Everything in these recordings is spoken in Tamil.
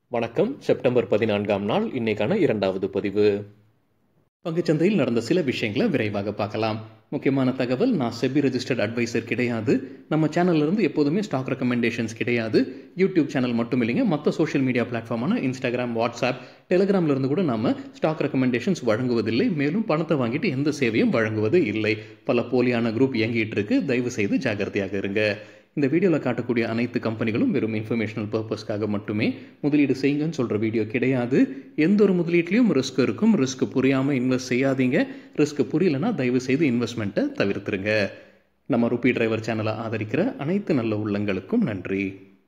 வணக்கம் செப்டம்பர் பதினான்காம் நாள் இன்னைக்கான இரண்டாவது பதிவு பங்குச்சந்தையில் நடந்த சில விஷயங்களை விரைவாக பார்க்கலாம் முக்கியமான தகவல் நான் செபி ரெஜிஸ்டர்ட் அட்வைசர் கிடையாது நம்ம சேனல்ல இருந்து எப்போதுமே ஸ்டாக் ரெக்கமெண்டேஷன்ஸ் கிடையாது யூடியூப் சேனல் மட்டும் இல்லைங்க மற்ற சோஷியல் மீடியா பிளாட்ஃபார்மான இன்ஸ்டாகிராம் வாட்ஸ்அப் டெலிகிராம்ல இருந்து கூட நாம ஸ்டாக் ரெக்கமெண்டேஷன்ஸ் வழங்குவதில்லை மேலும் பணத்தை வாங்கிட்டு எந்த சேவையும் வழங்குவது இல்லை பல போலியான குரூப் இயங்கிட்டு இருக்கு தயவு செய்து ஜாகிரதையாக இருங்க இந்த வீடியோவில் காட்டக்கூடிய அனைத்து கம்பெனிகளும் வெறும் இன்ஃபர்மேஷனல் பர்பஸ்க்காக மட்டுமே முதலீடு செய்யுங்கன்னு சொல்கிற வீடியோ கிடையாது எந்த ஒரு முதலீட்லையும் ரிஸ்க் இருக்கும் ரிஸ்க் புரியாமல் இன்வெஸ்ட் செய்யாதீங்க ரிஸ்க் புரியலனா தயவு செய்து இன்வெஸ்ட்மெண்ட்டை தவிர்த்துருங்க நம்ம ருபி டிரைவர் சேனலை ஆதரிக்கிற அனைத்து நல்ல உள்ளங்களுக்கும் நன்றி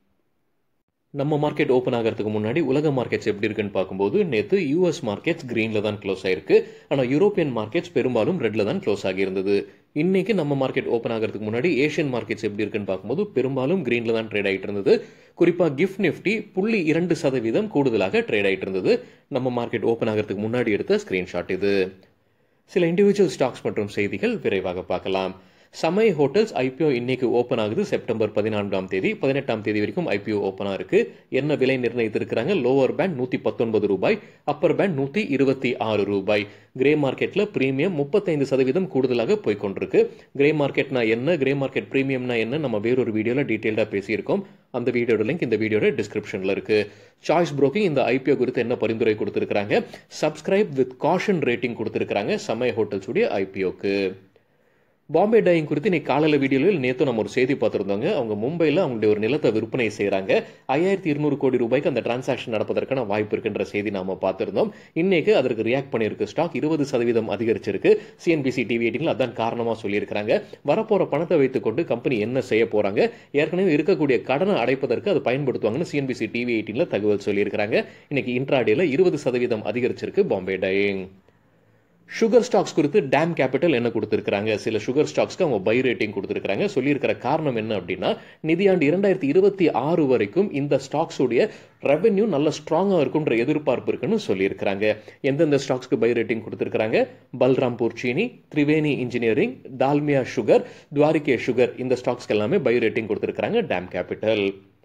நம்ம மார்க்கெட் ஓப்பன் ஆகிறதுக்கு முன்னாடி உலக மார்க்கெட்ஸ் எப்படி இருக்குன்னு பார்க்கும்போது நேற்று யூஎஸ் மார்க்கெட்ஸ் கிரீனில் தான் க்ளோஸ் ஆயிருக்கு ஆனால் யூரோப்பியன் மார்க்கெட்ஸ் பெரும்பாலும் ரெட்டில் தான் க்ளோஸ் ஆகியிருந்தது இன்னைக்கு நம்ம மார்க்கெட் ஓப்பன் ஆகிறதுக்கு முன்னாடி ஏஷியன் மார்க்கெட்ஸ் எப்படி இருக்குன்னு பார்க்கும்போது பெரும்பாலும் கிரீனில் தான் ட்ரேட் ஆகிட்டு இருந்தது குறிப்பாக கிஃப்ட் நிஃப்டி புள்ளி இரண்டு சதவீதம் கூடுதலாக ட்ரேட் ஆகிட்டு இருந்தது நம்ம மார்க்கெட் ஓப்பன் ஆகிறதுக்கு முன்னாடி எடுத்த ஸ்க்ரீன்ஷாட் இது சில இண்டிவிஜுவல் ஸ்டாக்ஸ் மற்றும் செய்திகள் விரைவாக பார்க்கலாம் சமை ஹோட்டல்ஸ் ஐபிஓ இன்னைக்கு ஓப்பன் ஆகுது செப்டம்பர் பதினான்காம் தேதி பதினெட்டாம் தேதி வரைக்கும் ஐபிஓ ஓப்பனாக இருக்கு என்ன விலை நிர்ணயித்திருக்கிறாங்க லோவர் பேண்ட் நூற்றி பத்தொன்பது ரூபாய் அப்பர் பேண்ட் நூற்றி இருபத்தி ஆறு ரூபாய் கிரே மார்க்கெட்டில் பிரீமியம் முப்பத்தைந்து சதவீதம் கூடுதலாக போய் கொண்டிருக்கு கிரே மார்க்கெட்னா என்ன கிரே மார்க்கெட் பிரீமியம்னா என்ன நம்ம வேறொரு வீடியோவில் டீட்டெயில்டாக பேசியிருக்கோம் அந்த வீடியோட லிங்க் இந்த வீடியோட டிஸ்கிரிப்ஷனில் இருக்கு சாய்ஸ் புரோக்கிங் இந்த ஐபிஓ குறித்து என்ன பரிந்துரை கொடுத்துருக்காங்க சப்ஸ்கிரைப் வித் காஷன் ரேட்டிங் கொடுத்துருக்காங்க சமய ஹோட்டல்ஸ் உடைய ஐபிஓக்கு பாம்பே டையிங் குறித்து இன்னைக்கு காலையில் வீடியோவில் நேற்று நம்ம ஒரு செய்தி பார்த்துருந்தோங்க அவங்க மும்பையில் அவங்களுடைய ஒரு நிலத்தை விற்பனை செய்கிறாங்க ஐயாயிரத்தி இருநூறு கோடி ரூபாய்க்கு அந்த டிரான்சாக்ஷன் நடப்பதற்கான வாய்ப்பு இருக்குன்ற செய்தி நாம பார்த்துருந்தோம் இன்னைக்கு அதற்கு ரியாக்ட் பண்ணியிருக்கு ஸ்டாக் இருபது சதவீதம் அதிகரிச்சிருக்கு சிஎன்பிசி டிவி எயிட்டில் அதான் காரணமாக சொல்லியிருக்காங்க வரப்போற பணத்தை வைத்துக்கொண்டு கம்பெனி என்ன செய்ய போறாங்க ஏற்கனவே இருக்கக்கூடிய கடனை அடைப்பதற்கு அதை பயன்படுத்துவாங்கன்னு சிஎன்பிசி டிவி எயிட்டில் தகவல் சொல்லியிருக்காங்க இன்னைக்கு இன்ட்ராடேல இருபது சதவீதம் அதிகரிச்சிருக்கு பாம்பே டையிங் சுகர் ஸ்டாக்ஸ் குறித்து டேம் கேபிட்டல் என்ன கொடுத்துருக்காங்க சில சுகர் ஸ்டாக்ஸ்க்கு அவங்க பை ரேட்டிங் கொடுத்துருக்காங்க சொல்லியிருக்கிற காரணம் என்ன அப்படின்னா நிதியாண்டு இரண்டாயிரத்தி இருபத்தி ஆறு வரைக்கும் இந்த ஸ்டாக்ஸுடைய ரெவென்யூ நல்ல ஸ்ட்ராங்காக இருக்குன்ற எதிர்பார்ப்பு இருக்குன்னு சொல்லியிருக்கிறாங்க எந்தெந்த ஸ்டாக்ஸ்க்கு பை ரேட்டிங் கொடுத்துருக்காங்க Balrampur Chini Triveni engineering Dalmia sugar Dwarikesh sugar இந்த ஸ்டாக்ஸ்க்கு எல்லாமே பை ரேட்டிங் கொடுத்துருக்காங்க டேம் கேபிட்டல்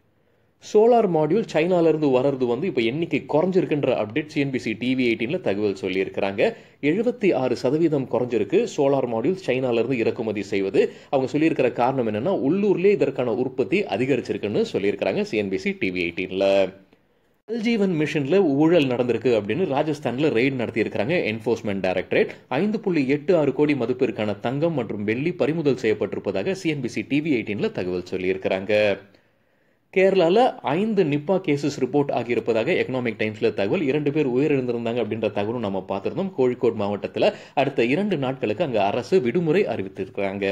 சோலார் மாடியூல் சைனாலேருந்து வர்றது வந்து இப்போ எண்ணிக்கை குறைஞ்சிருக்குன்ற அப்டேட் சிஎன்பிசி டிவி எயிட்டீனில் தகவல் சொல்லியிருக்கிறாங்க எழுபத்தி ஆறு சதவீதம் குறைஞ்சிருக்கு சோலார் மாடியூல் சைனாலேருந்து இறக்குமதி செய்வது அவங்க சொல்லியிருக்கிற காரணம் என்னன்னா உள்ளூர்லேயே இதற்கான உற்பத்தி அதிகரிச்சிருக்குன்னு சொல்லியிருக்கிறாங்க சிஎன்பிசி டிவி எயிட்டீனில் ஜல்ஜீவன் மிஷன்ல ஊழல் நடந்திருக்கு அப்படின்னு ராஜஸ்தான்ல ரெய்ட் நடத்தியிருக்கிறாங்க என்போர்ஸ்மெண்ட் டைரக்டரேட் ஐந்து புள்ளி எட்டு ஆறு கோடி மதிப்பிற்கான தங்கம் மற்றும் வெள்ளி பறிமுதல் செய்யப்பட்டிருப்பதாக சிஎன்பிசி டிவி எயிட்டீன்ல தகவல் சொல்லியிருக்கிறாங்க கேரளாவில் ஐந்து நிப்பா கேசஸ் ரிப்போர்ட் ஆகியிருப்பதாக எக்கனாமிக் டைம்ஸில் தகவல் இரண்டு பேர் உயிரிழந்திருந்தாங்க அப்படின்ற தகவலும் நம்ம பார்த்துருந்தோம் கோழிக்கோடு மாவட்டத்தில் அடுத்த இரண்டு நாட்களுக்கு அங்கே அரசு விடுமுறை அறிவித்திருக்கிறாங்க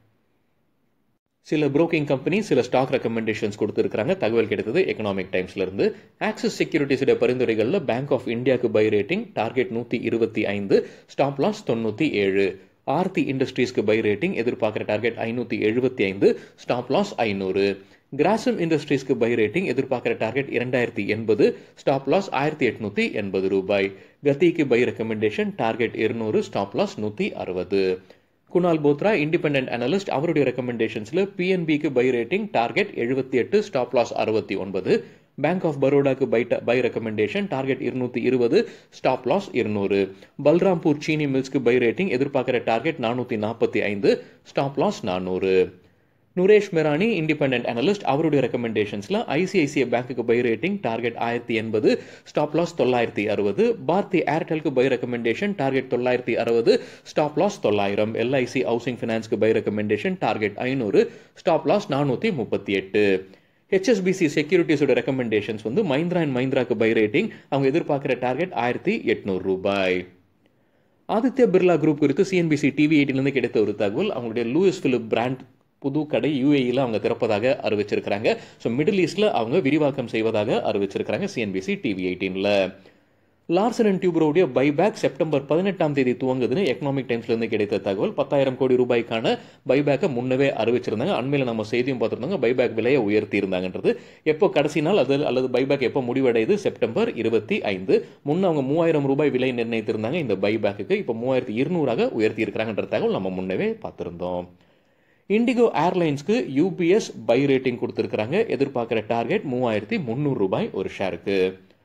சில புரோக்கிங் கம்பெனி சில ஸ்டாக் ரெக்கமெண்டேஷன்ஸ் கொடுத்துருக்காங்க தகவல் கிடைத்தது எக்கனாமிக் டைம்ஸ்ல இருந்து ஆக்சிஸ் செக்யூரிட்டிஸோட பரிந்துரைகளில் பேங்க் ஆஃப் இந்தியாவுக்கு பை ரேட்டிங் டார்கெட் நூற்றி இருபத்தி ஐந்து ஸ்டாப் லாஸ் தொண்ணூற்றி ஏழு ஆர்த்தி இண்டஸ்ட்ரீஸ்க்கு பை ரேட்டிங் எதிர்பார்க்குற டார்கெட் ஐநூற்றி எழுபத்தி ஐந்து ஸ்டாப் லாஸ் ஐநூறு கிராசம் இண்டஸ்ட்ரீஸ்க்கு பை ரேட்டிங் எதிர்பார்க்குற டார்கெட் இரண்டாயிரத்தி எண்பது ஸ்டாப் லாஸ் ஆயிரத்தி எட்நூத்தி எண்பது ரூபாய் கத்திக்கு பை ரெக்கமெண்டேஷன் டார்கெட் இருநூறு ஸ்டாப் லாஸ் நூற்றி அறுபது குணால் போத்ரா இண்டிபெண்டன்ட் அனலிஸ்ட் அவருடைய ரெக்கமெண்டேஷன்ஸ்ல பிஎன்பிக்கு பை ரேட்டிங் டார்கெட் எழுபத்தி எட்டு ஸ்டாப் லாஸ் அறுபத்தி ஒன்பது பேங்க் ஆஃப் பரோடாக்கு பை பை ரெக்கமெண்டேஷன் டார்கெட் இருநூத்தி இருபது ஸ்டாப் லாஸ் இருநூறு பல்ராம்பூர் சீனி மில்ஸ்க்கு பை ரேட்டிங் எதிர்பார்க்கிற டார்கெட் நானூத்தி நாற்பத்தி ஐந்து ஸ்டாப் லாஸ் நானூறு நுரேஷ் மெரானி இண்டிபெண்டன்ட் அனலிஸ்ட் அவருடைய ரெக்கமெண்டேஷன்ஸ்ல ஐசிஐசிஐ பேங்க்குக்கு பை ரேட்டிங் டார்கெட் ஆயிரத்தி எண்பது ஸ்டாப் லாஸ் தொள்ளாயிரத்தி அறுபது பாரதி ஏர்டெல்க்கு பை ரெக்கமெண்டேஷன் டார்கெட் தொள்ளாயிரத்தி அறுபது ஸ்டாப் லாஸ் தொள்ளாயிரம் எல்ஐசி ஹவுசிங் பினான்ஸ்க்கு பை ரெக்கமெண்டேஷன் டார்கெட் ஐநூறு ஸ்டாப் லாஸ் நானூத்தி முப்பத்தி எட்டு ஹெச்எஸ்பிசி செக்யூரிட்டிஸோட ரெக்கமெண்டேஷன்ஸ் வந்து மைந்த்ரா அண்ட் மைந்த்ராக்கு பை ரேட்டிங் அவங்க எதிர்பார்க்கிற டார்கெட் ஆயிரத்தி எட்நூறு ரூபாய் ஆதித்ய பிர்லா குரூப் குறித்து சிஎன்பிசி டிவி எயிட்டிலிருந்து கிடைத்த ஒரு தகவல் அவங்களுடைய லூயிஸ் பிலிப் பிராண்ட் புது கடை யூஏஇயில் அவங்க திறப்பதாக அறிவிச்சிருக்கிறாங்க ஸோ மிடில் ஈஸ்டில் அவங்க விரிவாக்கம் செய்வதாக அறிவிச்சிருக்கிறாங்க சிஎன்பிசி டிவி எயிட்டீனில் லார்சன் அண்ட் டியூப்ரோடைய பைபேக் செப்டம்பர் பதினெட்டாம் தேதி துவங்குதுன்னு எக்கனாமிக் டைம்ஸ்லேருந்து கிடைத்த தகவல் பத்தாயிரம் கோடி ரூபாய்க்கான பைபேக்கை முன்னவே அறிவிச்சிருந்தாங்க அண்மையில் நம்ம செய்தியும் பார்த்துருந்தாங்க பைபேக் விலையை உயர்த்தி இருந்தாங்கன்றது எப்போ கடைசி நாள் அது அல்லது பைபேக் எப்போ முடிவடையுது செப்டம்பர் இருபத்தி ஐந்து முன்ன அவங்க மூவாயிரம் ரூபாய் விலை நிர்ணயித்திருந்தாங்க இந்த பைபேக்கு இப்போ மூவாயிரத்தி இருநூறாக உயர்த்தி இருக்கிறாங்கன்ற தகவல் நம்ம முன்னவே பார்த்துருந்தோம் இண்டிகோ ஏர்லைன்ஸ்க்கு யூபிஎஸ் பை ரேட்டிங் கொடுத்துருக்காங்க எதிர்பார்க்குற டார்கெட் மூவாயிரத்தி முந்நூறு ரூபாய் ஒரு ஷேருக்கு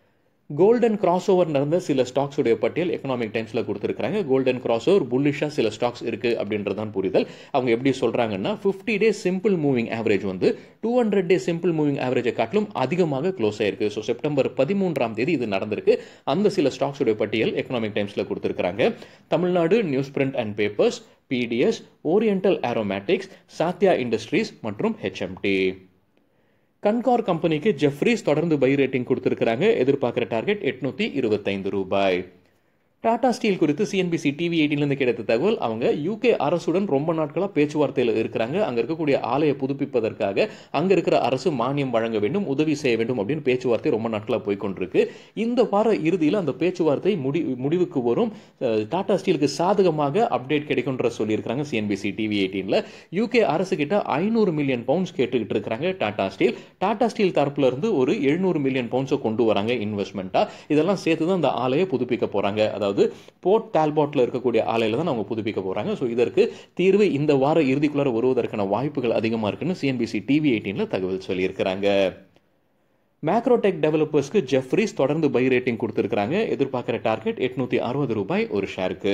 கோல்டன் கிராஸ் ஓவர் நடந்த சில ஸ்டாக்ஸுடைய பட்டியல் எக்கனாமிக் டைம்ஸில் கொடுத்துருக்காங்க கோல்டன் கிராஸ் ஓவர் புல்லிஷாக சில ஸ்டாக்ஸ் இருக்குது அப்படின்றதான் புரிதல் அவங்க எப்படி சொல்கிறாங்கன்னா fifty days simple moving average வந்து two hundred days simple moving ஆவரேஜை காட்டிலும் அதிகமாக க்ளோஸ் ஆயிருக்கு ஸோ செப்டம்பர் பதிமூன்றாம் தேதி இது நடந்திருக்கு அந்த சில ஸ்டாக்ஸுடைய பட்டியல் எக்கனாமிக் டைம்ஸில் கொடுத்துருக்காங்க Tamil Nadu news print and papers PDS oriental aromatics Satia industries மற்றும் ஹெச்எம்டி கன்கார் கம்பெனிக்கு ஜெஃப்ரீஸ் தொடர்ந்து பை ரேட்டிங் கொடுத்துருக்காங்க எதிர்பார்க்குற டார்கெட் எட்நூத்தி இருபத்தைந்து ரூபாய் டாடா ஸ்டீல் குறித்து சிஎன்பிசி டிவி எயிட்டிலேருந்து கிடைத்த தகவல் அவங்க யூகே அரசுடன் ரொம்ப நாட்களாக பேச்சுவார்த்தையில் இருக்கிறாங்க அங்கே இருக்கக்கூடிய ஆலையை புதுப்பிப்பதற்காக அங்கே இருக்கிற அரசு மானியம் வழங்க வேண்டும் உதவி செய்ய வேண்டும் அப்படின்னு பேச்சுவார்த்தை ரொம்ப நாட்களாக போய்கொண்டிருக்கு இந்த வார இறுதியில் அந்த பேச்சுவார்த்தை முடி முடிவுக்கு வரும் டாடா ஸ்டீலுக்கு சாதகமாக அப்டேட் கிடைக்கும்ன்ற சொல்லியிருக்காங்க சிஎன்பிசி டிவி எயிட்டீனில் யூகே அரசு கிட்ட ஐநூறு மில்லியன் பவுண்ட்ஸ் கேட்டுக்கிட்டு இருக்கிறாங்க டாடா ஸ்டீல் டாடா ஸ்டீல் தரப்புல இருந்து ஒரு எழுநூறு மில்லியன் பவுண்ட்ஸை கொண்டு வராங்க இன்வெஸ்ட்மெண்ட்டா இதெல்லாம் சேர்த்து தான் அந்த ஆலையை புதுப்பிக்க போறாங்க அதாவது அதாவது போர்ட் டால்பாட்டில் இருக்கக்கூடிய ஆலையில் தான் அவங்க புதுப்பிக்க போகிறாங்க ஸோ இதற்கு தீர்வு இந்த வார இறுதிக்குள்ளார வருவதற்கான வாய்ப்புகள் அதிகமாக இருக்குன்னு சிஎன்பிசி டிவி எயிட்டீனில் தகவல் சொல்லியிருக்கிறாங்க மேக்ரோடெக் டெவலப்பர்ஸ்க்கு ஜெஃப்ரிஸ் தொடர்ந்து பை ரேட்டிங் கொடுத்துருக்காங்க எதிர்பார்க்குற டார்கெட் எட்நூற்றி அறுபது ரூபாய் ஒரு ஷேருக்கு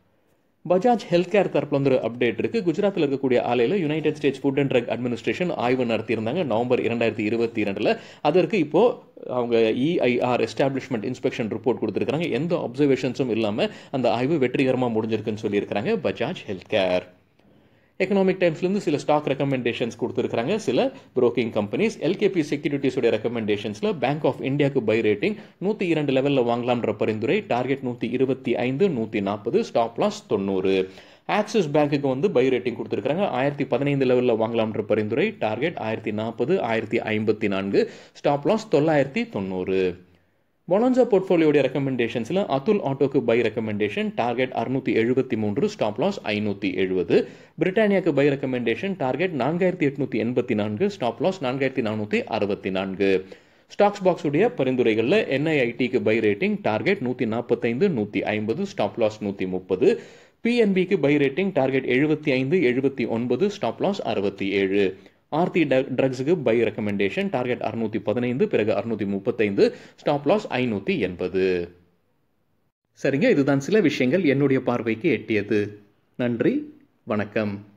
பஜாஜ் ஹெல்த் கேர் தரப்புல வந்து ஒரு அப்டேட் இருக்கு குஜராத்தில் இருக்கக்கூடிய ஆலையில் United States food and drug administration ஆய்வு நடத்தியிருந்தாங்க நவம்பர் இரண்டாயிரத்தி இருபத்தி இரண்டில் அதற்கு இப்போ அவங்க இஐஆர் எஸ்டாப்ளிஷ்மெண்ட் இன்ஸ்பெக்ஷன் ரிப்போர்ட் கொடுத்துருக்காங்க எந்த அப்சர்வேஷன்ஸும் இல்லாமல் அந்த ஆய்வு வெற்றிகரமாக முடிஞ்சிருக்குன்னு சொல்லியிருக்காங்க பஜாஜ் ஹெல்த் கேர் எக்கனாமிக் டைம்ஸ்லேருந்து சில ஸ்டாக் ரெக்கமெண்டேஷன்ஸ் கொடுத்துருக்காங்க சில புரோக்கிங் கம்பெனிஸ் எல்கேபி செக்யூரிட்டிஸோட ரெக்கமெண்டேஷன்ஸில் பேங்க் ஆஃப் இந்தியாவுக்கு பை ரேட்டிங் நூற்றி இரண்டு லெவலில் வாங்கலாம்ன்ற பரிந்துரை டார்கெட் நூற்றி இருபத்தி ஐந்து நூற்றி நாற்பது ஸ்டாப் லாஸ் தொண்ணூறு ஆக்சிஸ் பேங்க்குக்கு வந்து பை ரேட்டிங் கொடுத்துருக்காங்க ஆயிரத்தி பதினைந்து லெவலில் வாங்கலாம்ன்ற பரிந்துரை டார்கெட் ஆயிரத்தி நாற்பது ஆயிரத்தி ஐம்பத்தி நான்கு ஸ்டாப் லாஸ் தொள்ளாயிரத்தி தொண்ணூறு பொனன்சா போர்ட்ஃபோலியோடைய ரெக்கமெண்டேஷன்ஸில் அதுல் ஆட்டோக்கு பை ரெக்கமெண்டேஷன் டார்கெட் அறுநூத்தி எழுபத்தி மூன்று ஸ்டாப் லாஸ் ஐநூற்றி எழுபது பிரிட்டானியாக்கு பை ரெக்கமெண்டேஷன் டார்கெட் நான்காயிரத்தி எட்நூத்தி எண்பத்தி நான்கு ஸ்டாப் லாஸ் நான்காயிரத்தி நானூற்றி அறுபத்தி நான்கு ஸ்டாக்ஸ் பாக்ஸ் உடைய பரிந்துரைகளில் என்ஐஐடிக்கு பை ரேட்டிங் டார்கெட் நூற்றி நாற்பத்தைந்து நூற்றி ஐம்பது ஸ்டாப் லாஸ் நூற்றி முப்பது பிஎன்பிக்கு பை ரேட்டிங் டார்கெட் எழுபத்தி ஐந்து எழுபத்தி ஒன்பது ஸ்டாப் லாஸ் அறுபத்தி ஏழு ஆர்த்தி ட்ரக்ஸுக்கு பை ரெக்கமெண்டேஷன் டார்கெட் அறுநூத்தி பதினைந்து பிறகு அறுநூத்தி முப்பத்தைந்து ஸ்டாப் லாஸ் ஐநூற்றி எண்பது சரிங்க இதுதான் சில விஷயங்கள் என்னுடைய பார்வைக்கு எட்டியது நன்றி வணக்கம்